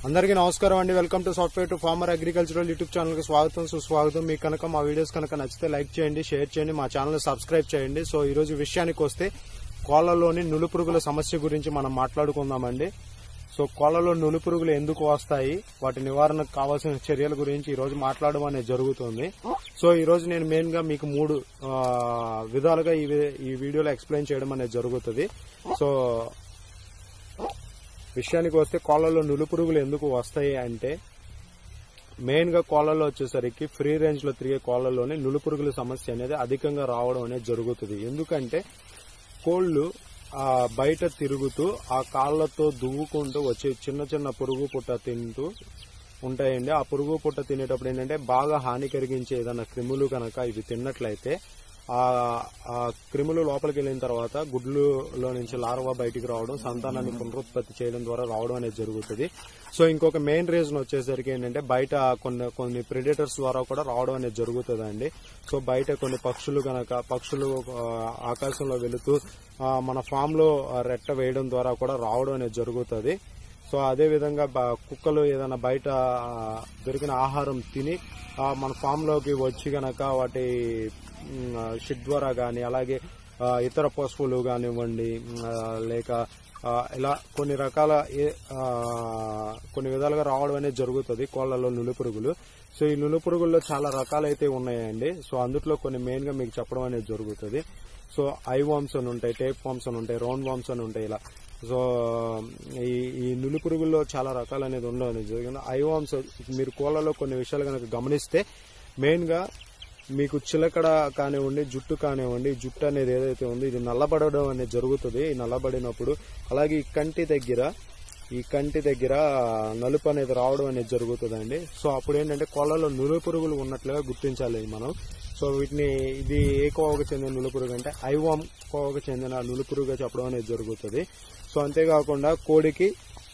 అందరికీ నమస్కారం అండి welcome to software to farmer agricultural YouTube channel కి స్వాగతం సుస్వాగతం మీకు కనుక మా వీడియోస్ కనుక నచ్చితే లైక్ చేయండి షేర్ చేయండి మా ఛానల్ సబ్స్క్రైబ్ చేయండి సో ఈ రోజు విషయానికి వస్తే కోళ్లలోని నులుపురుగుల సమస్య గురించి మనం మాట్లాడుకుందామండి సో కోళ్లలో నులుపురుగులు ఎందుకు వస్తాయి వాటి నివారణకు కావాల్సిన చర్యల గురించి ఈ రోజు మాట్లాడడం అనేది జరుగుతుంది సో ఈ రోజు నేను మెయిన్ గా మీకు మూడు ఆ, విధాలుగా ఈ వి- ఈ వీడియోలో ఎక్స్ప్లెయిన్ చేయడం అనేది జరుగుతుంది సో విషయానికి వస్తే కోళ్లలో నులుపురుగులు ఎందుకు వస్తాయి అంటే మెయిన్ గా కోళ్లలో వచ్చేసరికి ఫ్రీ రేంజ్ లో తిరిగే కోళ్లలోనే నులుపురుగుల సమస్య అనేది అధికంగా రావడం అనేది జరుగుతుంది ఎందుకంటే కోళ్లు ఆ బయట తిరుగుతూ ఆ కాళ్లతో దువ్వుకుంటూ వచ్చే చిన్న చిన్న పురుగు పుట్ట తింటూ ఉంటాయండి ఆ పురుగు పుట్ట తినేటప్పుడు ఏంటంటే బాగా హాని కలిగించే ఏదైనా క్రిములు కనుక ఇవి తిన్నట్లయితే ఆ ఆ క్రిములు లోపలికి వెళ్ళిన తర్వాత గుడ్లులో నుంచి లార్వా బయటికి రావడం సంతానాన్ని పునరుత్పత్తి చేయడం ద్వారా రావడం అనేది జరుగుతుంది సో ఇంకొక మెయిన్ రీజన్ వచ్చేసరికి ఏంటంటే బయట కొన్ని కొన్ని ప్రిడేటర్స్ ద్వారా కూడా రావడం అనేది జరుగుతుందండి సో బయట కొన్ని పక్షులు కనుక పక్షులు ఆ, ఆకాశంలో వెళుతూ ఆ, మన ఫామ్ లో ఆ, రెట్ట వేయడం ద్వారా కూడా రావడం అనేది జరుగుతుంది సో అదే విధంగా బ- కుక్కలు ఏదైనా బయట ఆ, దొరికిన ఆహారం తిని ఆ, మన ఫామ్ లోకి వచ్చి గనక వాటి మ్, ఆ, షిట్ ద్వారా గాని అలాగే ఆ, ఇతర పశువులు కానివ్వండి మ్, ఆ, లేక ఆ, ఇలా కొన్ని రకాల ఏ- ఆ, కొన్ని విధాలుగా రావడం అనేది జరుగుతుంది కోళ్లలో నులిపురుగులు సో ఈ నులిపురుగుల్లో చాలా రకాలైతే ఉన్నాయండి సో అందుట్లో కొన్ని మెయిన్ గా మీకు చెప్పడం అనేది జరుగుతుంది సో ఐ వామ్స్ అని ఉంటాయి టేప్ వామ్స్ అని ఉంటాయి రౌండ్ వామ్స్ అని ఉంటాయి ఇలా సో ఈ ఈ నులి పురుగుల్లో చాలా రకాలు అనేది ఉండడం అనేది జరిగింది ఐ వామ్స్ మీరు కోళ్ళలో కొన్ని విషయాలు కనుక గమనిస్తే మెయిన్ గా మీకు చిలకడ కానివ్వండి జుట్టు కానివ్వండి ఈ జుట్టు అనేది ఏదైతే ఉందో ఇది నల్లబడడం అనేది జరుగుతుంది ఈ నల్లబడినప్పుడు అలాగే ఈ కంటి దగ్గర ఈ కంటి దగ్గర నలుపు అనేది రావడం అనేది జరుగుతుందండి సో అప్పుడు ఏంటంటే కోళ్ళలో నులు పురుగులు ఉన్నట్లుగా గుర్తించాలి మనం సో వీటిని ఇది ఏ కోవకు చెందిన నులుపురుగు అంటే ఐవామ్ కోవకు చెందిన నులుపురుగా చెప్పడం అనేది జరుగుతుంది సో అంతేకాకుండా కోడికి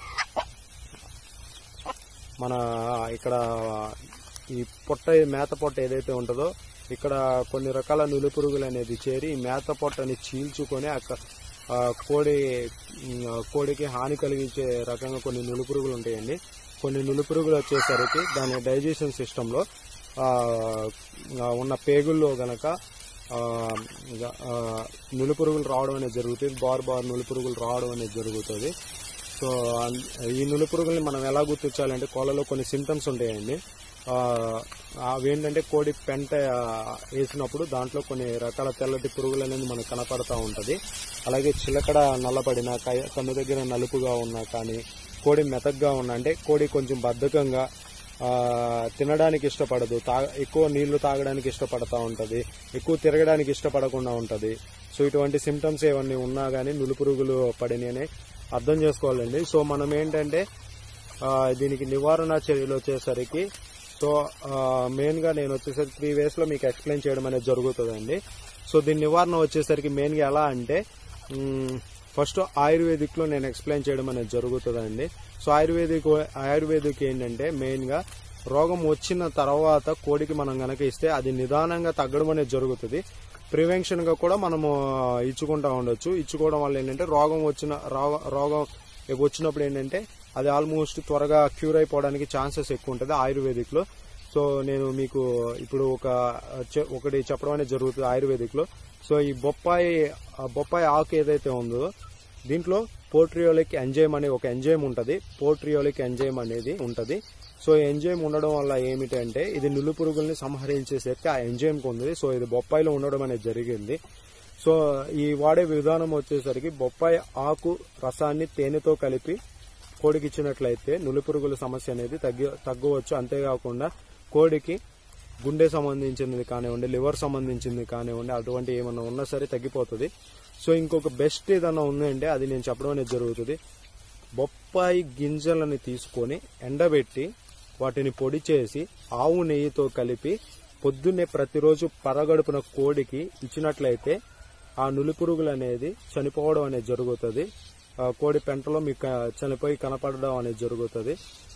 మన ఇక్కడ ఈ పొట్ట మేత పొట్ట ఏదైతే ఉంటుందో ఇక్కడ కొన్ని రకాల నులిపురుగులు అనేది చేరి ఈ మేత పొట్టని చీల్చుకొని అక్క ఆ, కోడి ఉమ్, కోడికి హాని కలిగించే రకంగా కొన్ని నులిపురుగులు ఉంటాయండి కొన్ని నులిపురుగులు వచ్చేసరికి దాని డైజెషన్ సిస్టంలో ఆ, ఆ, ఉన్న పేగుల్లో గనక ఆ, ఇక, ఆ, నులిపురుగులు రావడం అనేది జరుగుతుంది బార్ బార్ నులిపురుగులు రావడం అనేది జరుగుతుంది సో అన్- ఈ నులిపురుగుల్ని మనం ఎలా గుర్తించాలంటే కోళ్ళలో కొన్ని సిమ్టమ్స్ ఉంటాయండి ఆ, అవేంటంటే కోడి పెంట ఆ, వేసినప్పుడు దాంట్లో కొన్ని రకాల తెల్లటి పురుగులు అనేది మనకు కనపడతా ఉంటది అలాగే చిలకడ నల్లబడిన కై- కన్ను దగ్గర నలుపుగా ఉన్నా కానీ కోడి మెతగ్గా ఉన్నా అంటే కోడి కొంచెం బద్ధకంగా ఆ, తినడానికి ఇష్టపడదు తా ఎక్కువ నీళ్లు తాగడానికి ఇష్టపడతా ఉంటది ఎక్కువ తిరగడానికి ఇష్టపడకుండా ఉంటది సో ఇటువంటి సిమ్టమ్స్ ఏమన్నీ ఉన్నా గానీ నులుపురుగులు పడినని అర్థం చేసుకోవాలండి సో మనం ఏంటంటే ఆ, దీనికి నివారణ చర్యలు వచ్చేసరికి సో మెయిన్ గా నేను వచ్చేసరికి త్రీ వేస్ లో మీకు ఎక్స్ప్లెయిన్ చేయడం అనేది జరుగుతుందండి సో దీని నివారణ వచ్చేసరికి మెయిన్ గా ఎలా అంటే ఫస్ట్ ఆయుర్వేదిక్ లో నేను ఎక్స్ప్లెయిన్ చేయడం అనేది జరుగుతుందండి సో ఆయుర్వేదిక్ ఆయుర్వేదిక్ ఏంటంటే మెయిన్ గా రోగం వచ్చిన తర్వాత కోడికి మనం గనక ఇస్తే అది నిదానంగా తగ్గడం అనేది జరుగుతుంది ప్రివెన్షన్ గా కూడా మనము ఇచ్చుకుంటా ఉండొచ్చు ఇచ్చుకోవడం వల్ల ఏంటంటే రోగం వచ్చిన రోగ- రోగం వచ్చినప్పుడు ఏంటంటే అది ఆల్మోస్ట్ త్వరగా క్యూర్ అయిపోవడానికి ఛాన్సెస్ ఎక్కువ ఉంటుంది ఆయుర్వేదిక్ లో సో నేను మీకు ఇప్పుడు ఒక చె- ఒకటి చెప్పడం అనేది జరుగుతుంది ఆయుర్వేదిక్ లో సో ఈ బొప్పాయి ఆ బొప్పాయి ఆకు ఏదైతే ఉందో దీంట్లో పోట్రియోలిక్ ఎంజైమ్ అనే ఒక ఎంజైమ్ ఉంటది పోట్రియోలిక్ ఎంజైమ్ అనేది ఉంటది సో ఎంజైమ్ ఉండడం వల్ల ఏమిటంటే ఇది నులు పురుగుల్ని సంహరించే శక్తి ఆ ఎంజైమ్ ఉంది సో ఇది బొప్పాయిలో ఉండడం అనేది జరిగింది సో ఈ వాడే విధానం వచ్చేసరికి బొప్పాయి ఆకు రసాన్ని తేనెతో కలిపి కోడికి ఇచ్చినట్లయితే నులిపురుగుల సమస్య అనేది తగ్గి తగ్గవచ్చు అంతేకాకుండా కోడికి గుండె సంబంధించినది కానివ్వండి లివర్ సంబంధించింది కానివ్వండి అటువంటి ఏమన్నా ఉన్నా సరే తగ్గిపోతుంది సో ఇంకొక బెస్ట్ ఏదన్నా ఉందంటే అది నేను చెప్పడం అనేది జరుగుతుంది బొప్పాయి గింజలని తీసుకొని ఎండబెట్టి వాటిని పొడి చేసి ఆవు నెయ్యితో కలిపి పొద్దున్నే ప్రతిరోజు పరగడుపున కోడికి ఇచ్చినట్లయితే ఆ నులిపురుగులు అనేది చనిపోవడం అనేది జరుగుతుంది ఆ కోడి పెంటలో మీకు క- చనిపోయి కనపడడం అనేది జరుగుతుంది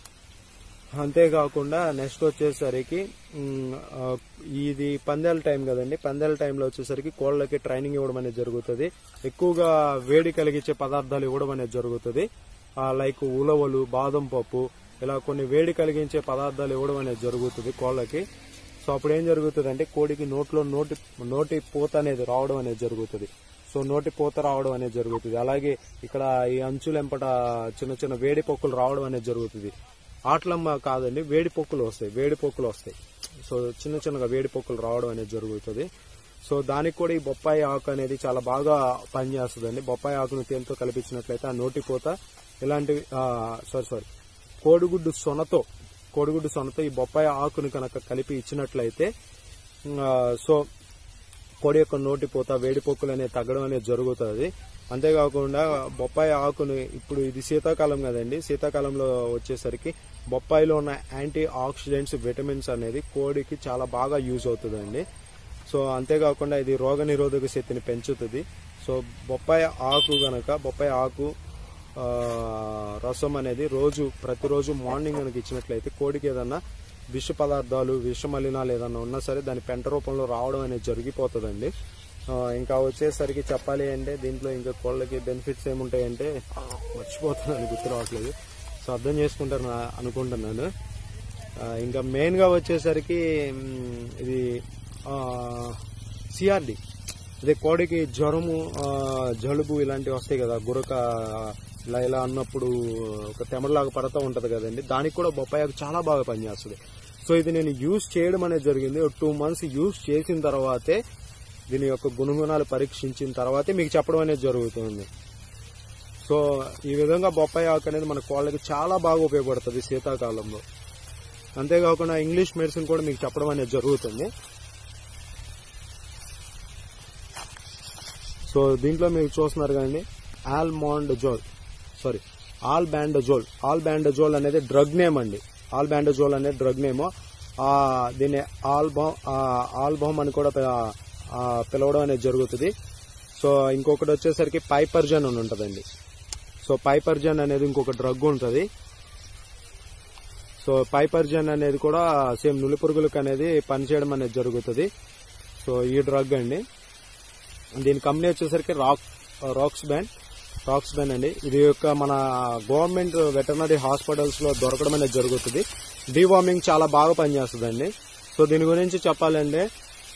అంతేకాకుండా నెక్స్ట్ వచ్చేసరికి మ్, ఆ, ఇది పందేల టైం కదండి పందేల టైంలో వచ్చేసరికి కోళ్ళకి ట్రైనింగ్ ఇవ్వడం అనేది జరుగుతుంది ఎక్కువగా వేడి కలిగించే పదార్థాలు ఇవ్వడం అనేది జరుగుతుంది లైక్ ఉలవలు బాదం పప్పు ఇలా కొన్ని వేడి కలిగించే పదార్థాలు ఇవ్వడం అనేది జరుగుతుంది కోళ్ళకి సో అప్పుడు ఏం జరుగుతుంది అంటే కోడికి నోట్లో నోటి నోటి పూత అనేది రావడం అనేది జరుగుతుంది సో నోటి పూత రావడం అనేది జరుగుతుంది అలాగే ఇక్కడ ఈ అంచులెంపట చిన్న చిన్న వేడి పొక్కులు రావడం అనేది జరుగుతుంది ఆటలమ్మ కాదండి వేడి పొక్కులు వస్తాయి వేడి పొక్కులు వస్తాయి సో చిన్న చిన్నగా వేడి పొక్కులు రావడం అనేది జరుగుతుంది సో దానికి కూడా ఈ బొప్పాయి ఆకు అనేది చాలా బాగా పనిచేస్తుందండి బొప్పాయి ఆకును తేలితో కల్పించినట్లయితే ఆ నోటి పూత ఇలాంటివి సారీ సారీ కోడిగుడ్డు సొనతో కోడిగుడ్డు సొనతో ఈ బొప్పాయి ఆకుని కనుక కలిపి ఇచ్చినట్లయితే ఆ, సో కోడి యొక్క నోటి పూత వేడిపోక్కులు అనేది తగ్గడం అనేది జరుగుతుంది అంతేకాకుండా బొప్పాయి ఆకుని ఇప్పుడు ఇది శీతాకాలం కదండి శీతాకాలంలో వచ్చేసరికి బొప్పాయిలో ఉన్న యాంటీ ఆక్సిడెంట్స్ విటమిన్స్ అనేది కోడికి చాలా బాగా యూజ్ అవుతుందండి సో అంతేకాకుండా ఇది రోగ నిరోధక శక్తిని పెంచుతుంది సో బొప్పాయి ఆకు గనక బొప్పాయి ఆకు ఆ, రసం అనేది రోజు ప్రతిరోజు మార్నింగ్ కనుక ఇచ్చినట్లయితే కోడికి ఏదన్నా విష పదార్థాలు విష మలినాలు ఏదన్నా ఉన్నా సరే దాని పెంట రూపంలో రావడం అనేది జరిగిపోతుందండి ఆ, ఇంకా వచ్చేసరికి చెప్పాలి అంటే దీంట్లో ఇంకా కోళ్ళకి బెనిఫిట్స్ ఏముంటాయంటే మర్చిపోతున్నాను గుర్తు రావట్లేదు సో అర్థం చేసుకుంటారు నా- అనుకుంటున్నాను ఆ, ఇంకా మెయిన్ గా వచ్చేసరికి మ్, ఇది సిఆర్డి అదే కోడికి జ్వరము ఆ, జలుబు ఇలాంటివి వస్తాయి కదా గురక ఇలా ఇలా అన్నప్పుడు ఒక తెమడలాగా పడతా ఉంటది కదండి దానికి కూడా బొప్పాయి ఆకు చాలా బాగా పనిచేస్తుంది సో ఇది నేను యూజ్ చేయడం అనేది జరిగింది ఒక టూ మంత్స్ యూజ్ చేసిన తర్వాతే దీని యొక్క గుణగుణాలు పరీక్షించిన తర్వాతే మీకు చెప్పడం అనేది జరుగుతుంది సో ఈ విధంగా బొప్పాయి ఆకు అనేది మన కోళ్ళకి చాలా బాగా ఉపయోగపడుతుంది శీతాకాలంలో అంతేకాకుండా ఇంగ్లీష్ మెడిసిన్ కూడా మీకు చెప్పడం అనేది జరుగుతుంది సో దీంట్లో మీరు చూస్తున్నారు కదండి ఆల్మాండజోల్ sorry albendazole albendazole అనేది డ్రగ్ నేమ్ అండి ఆల్ బ్యాండజోల్ అనేది డ్రగ్ నేమ్ దీన్ని ఆల్బమ్ ఆల్బమ్ అని కూడా పి- ఆ, పిలవడం అనేది జరుగుతుంది సో ఇంకొకటి వచ్చేసరికి పైపర్జన్ అని ఉంటుందండి సో పైపర్జన్ అనేది ఇంకొక డ్రగ్ ఉంటుంది సో పైపర్జన్ అనేది కూడా సేమ్ నులి పురుగులకు అనేది పనిచేయడం అనేది జరుగుతుంది సో ఈ డ్రగ్ అండి దీని కంపెనీ వచ్చేసరికి rock rocks band rocks band అండి ఇది యొక్క మన గవర్నమెంట్ వెటర్నరీ హాస్పిటల్స్ లో దొరకడం అనేది జరుగుతుంది డీవార్మింగ్ చాలా బాగా పనిచేస్తుందండి సో దీని గురించి చెప్పాలంటే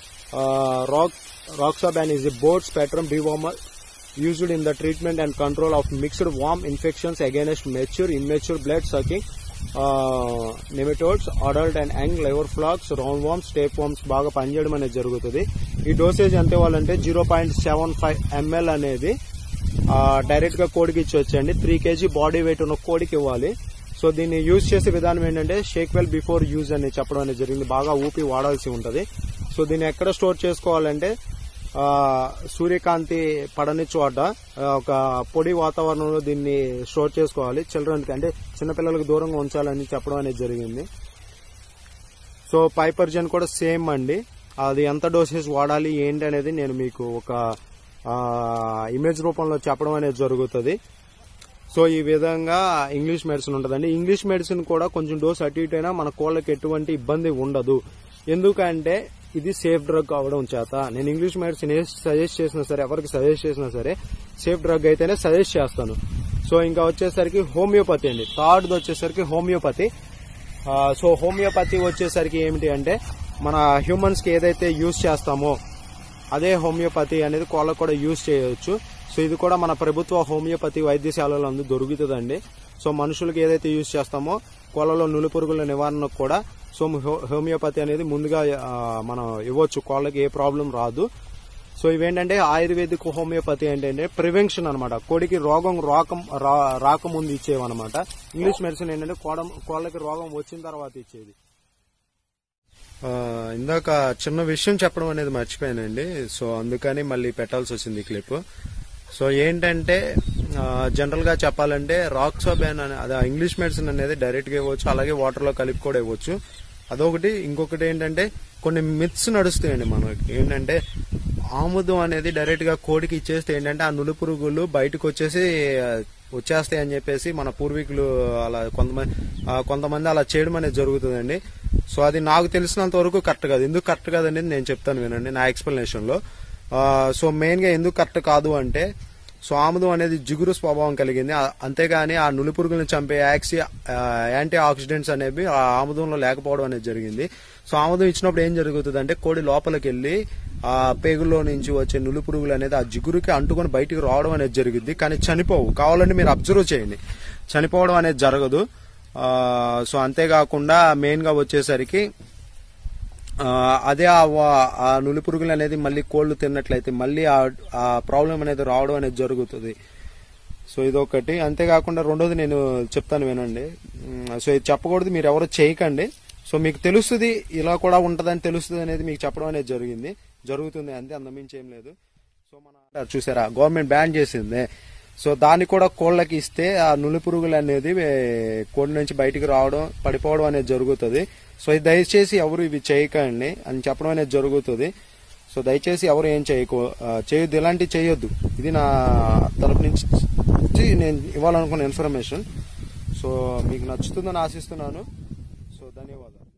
రాక్ రాక్సాబ్యాన్ is the broad spectrum dewormer used in the treatment and control of mixed worm infections against mature, immature blood sucking uh, nematodes, adult and young liver frogs, roundworms, tapeworms బాగా పనిచేయడం అనేది జరుగుతుంది ఈ డోసేజ్ ఎంత ఇవ్వాలంటే zero point seven five ml అనేది direct గా కోడికి ఇచ్చొచ్చండి త్రీ కేజీ బాడీ వెయిట్ ఉన్న కోడికి ఇవ్వాలి సో దీన్ని యూజ్ చేసే విధానం ఏంటంటే షేక్ వెల్ బిఫోర్ యూజ్ అని చెప్పడం అనేది జరిగింది బాగా ఊపి వాడాల్సి ఉంటది సో దీన్ని ఎక్కడ స్టోర్ చేసుకోవాలంటే ఆ, సూర్యకాంతి పడని చోట ఆ, ఒక పొడి వాతావరణంలో దీన్ని స్టోర్ చేసుకోవాలి చిల్డ్రన్కి అంటే చిన్నపిల్లలకు దూరంగా ఉంచాలని చెప్పడం అనేది జరిగింది సో పైపర్జన్ కూడా సేమ్ అండి అది ఎంత డోసేజ్ వాడాలి ఏంటి అనేది నేను మీకు ఒక ఆ, ఇమేజ్ రూపంలో చెప్పడం అనేది జరుగుతుంది సో ఈ విధంగా ఇంగ్లీష్ మెడిసిన్ ఉంటుందండి ఇంగ్లీష్ మెడిసిన్ కూడా కొంచెం డోస్ అటు ఇటు అయినా మన కోళ్ళకి ఎటువంటి ఇబ్బంది ఉండదు ఎందుకంటే ఇది సేఫ్ డ్రగ్ అవడం చేత నేను ఇంగ్లీష్ మెడిసిన్ ఏ సజెస్ట్ చేసినా సరే ఎవరికి సజెస్ట్ చేసినా సరే సేఫ్ డ్రగ్ అయితేనే సజెస్ట్ చేస్తాను సో ఇంకా వచ్చేసరికి హోమియోపతి అండి థర్డ్ వచ్చేసరికి హోమియోపతి ఆ, సో హోమియోపతి వచ్చేసరికి ఏమిటి అంటే మన హ్యూమన్స్ కి ఏదైతే యూజ్ చేస్తామో అదే హోమియోపతి అనేది కోళ్ళకు కూడా యూజ్ చేయవచ్చు సో ఇది కూడా మన ప్రభుత్వ హోమియోపతి వైద్యశాలలో అందు దొరుకుతుందండి సో మనుషులకు ఏదైతే యూజ్ చేస్తామో కోళ్ళలో నులి పురుగుల నివారణకు కూడా సో హో- హోమియోపతి అనేది ముందుగా ఆ, మనం ఇవ్వచ్చు కోళ్ళకి ఏ ప్రాబ్లం రాదు సో ఇవేంటంటే ఆయుర్వేదిక్ హోమియోపతి ఏంటంటే ప్రివెన్షన్ అనమాట కోడికి రోగం రాకం రా- రాకముందు ఇచ్చేవన్నమాట ఇంగ్లీష్ మెడిసిన్ ఏంటంటే కోడం కోళ్ళకి రోగం వచ్చిన తర్వాత ఇచ్చేది ఆ, ఇందాక చిన్న విషయం చెప్పడం అనేది మర్చిపోయానండి సో అందుకని మళ్ళీ పెట్టాల్సి వచ్చింది ఈ క్లిప్ సో ఏంటంటే ఆ, జనరల్ గా చెప్పాలంటే రాక్సోబెన్ అనే అదే ఇంగ్లీష్ మెడిసిన్ అనేది డైరెక్ట్ గా ఇవ్వచ్చు అలాగే వాటర్ లో కలిపి కూడా ఇవ్వచ్చు అదొకటి ఇంకొకటి ఏంటంటే కొన్ని మిత్స్ నడుస్తాయండి మనకి ఏంటంటే ఆముదం అనేది డైరెక్ట్ గా కోడికి ఇచ్చేస్తే ఏంటంటే ఆ నులి పురుగులు బయటకు వచ్చేసి ఆ, వచ్చేస్తాయి అని చెప్పేసి మన పూర్వీకులు అలా కొంతమంది ఆ, కొంతమంది అలా చేయడం అనేది జరుగుతుందండి సో అది నాకు తెలిసినంత వరకు కరెక్ట్ కాదు ఎందుకు కరెక్ట్ కాదనేది నేను చెప్తాను వినండి నా ఎక్స్ప్లెనేషన్ లో ఆ, సో మెయిన్ గా ఎందుకు కరెక్ట్ కాదు అంటే సో ఆముదం అనేది జిగురు స్వభావం కలిగింది ఆ- అంతేగాని ఆ నులి పురుగులను చంపే యాక్సి ఆ, యాంటీ ఆక్సిడెంట్స్ అనేవి ఆ ఆముదంలో లేకపోవడం అనేది జరిగింది సో ఆముదం ఇచ్చినప్పుడు ఏం జరుగుతుంది అంటే కోడి లోపలికి వెళ్ళి ఆ పేగుల్లో నుంచి వచ్చే నులి పురుగులు అనేది ఆ జిగురుకి అంటుకొని బయటికి రావడం అనేది జరిగింది కానీ చనిపోవు కావాలంటే మీరు అబ్జర్వ్ చేయండి చనిపోవడం అనేది జరగదు ఆ, సో అంతేకాకుండా మెయిన్ గా వచ్చేసరికి ఆ, అదే ఆ వా- ఆ నులి పురుగులు అనేది మళ్ళీ కోళ్లు తిన్నట్లయితే మళ్ళీ ఆ- ఆ ప్రాబ్లం అనేది రావడం అనేది జరుగుతుంది సో ఇదొకటి అంతేకాకుండా రెండోది నేను చెప్తాను వినండి ఉమ్, సో ఇది చెప్పకూడదు మీరు ఎవరు చేయకండి సో మీకు తెలుస్తుంది ఇలా కూడా ఉంటదని తెలుస్తుంది అనేది మీకు చెప్పడం అనేది జరిగింది జరుగుతుంది అంతే అందమించి ఏం లేదు సో మన చూసారా గవర్నమెంట్ బ్యాన్ చేసింది సో దాన్ని కూడా కోళ్ళకి ఇస్తే ఆ నులి పురుగులు అనేది ఏ, కోడి నుంచి బయటికి రావడం పడిపోవడం అనేది జరుగుతుంది సో ఇది దయచేసి ఎవరు ఇవి చేయకండి అని చెప్పడం అనేది జరుగుతుంది సో దయచేసి ఎవరు ఏం చేయకో ఆ, చేయొద్దు ఇలాంటివి చేయొద్దు ఇది నా తరపు నుంచి నేను ఇవ్వాలనుకున్న ఇన్ఫర్మేషన్ సో మీకు నచ్చుతుందని ఆశిస్తున్నాను సో ధన్యవాదాలు